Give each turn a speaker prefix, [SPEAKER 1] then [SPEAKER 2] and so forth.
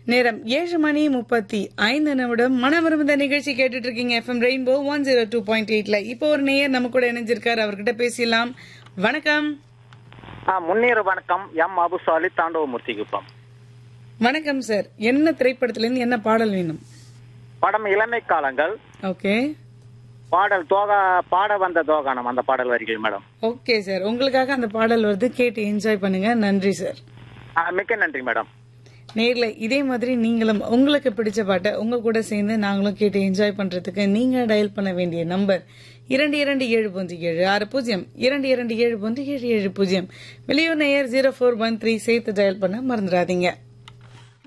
[SPEAKER 1] நேரம் ஏழு மணி முப்பத்தி ஐந்து நிமிடம் மனமருந்த நிகழ்ச்சி கேட்டுட்டு இருக்கீங்க FM rainbow one zero two point எயிட்ல இப்போ ஒரு நேயர் நம்ம கூட இணைஞ்சிருக்காரு அவர்கிட்ட பேசலாம் வணக்கம்
[SPEAKER 2] ஆ முன்னேற வணக்கம் எம் அபுசாலி தாண்டவமூர்த்தி குப்பம்
[SPEAKER 1] வணக்கம் சார் என்ன திரைப்படத்துல இருந்து என்ன பாடல் வேணும்
[SPEAKER 2] படம் இளமை காலங்கள்
[SPEAKER 1] ஓகே
[SPEAKER 2] பாடல் தோகா பாட வந்த தோகானம் அந்த பாடல் வரிகள் மேடம்
[SPEAKER 1] ஓகே சார் உங்களுக்காக அந்த பாடல் வருது கேட்டு என்ஜாய் பண்ணுங்க நன்றி சார்
[SPEAKER 2] ஆ, மிக்க நன்றி மேடம்
[SPEAKER 1] நேர்ல இதே மாதிரி நீங்களும் உங்களுக்கு பிடிச்ச பாட்டை உங்க கூட சேர்ந்து நாங்களும் கேட்டு என்ஜாய் பண்றதுக்கு நீங்க டயல் பண்ண வேண்டிய நம்பர் இரண்டு இரண்டு ஏழு பூஜ்ஜி ஏழு ஆறு பூஜ்ஜியம் இரண்டு இரண்டு ஏழு பூஜ்ஜி ஏழு ஏழு பூஜ்ஜியம் வெளியூர் நேயர் ஜீரோ ஃபோர் ஒன் த்ரீ சேர்த்து டயல் பண்ண மறந்துடாதீங்க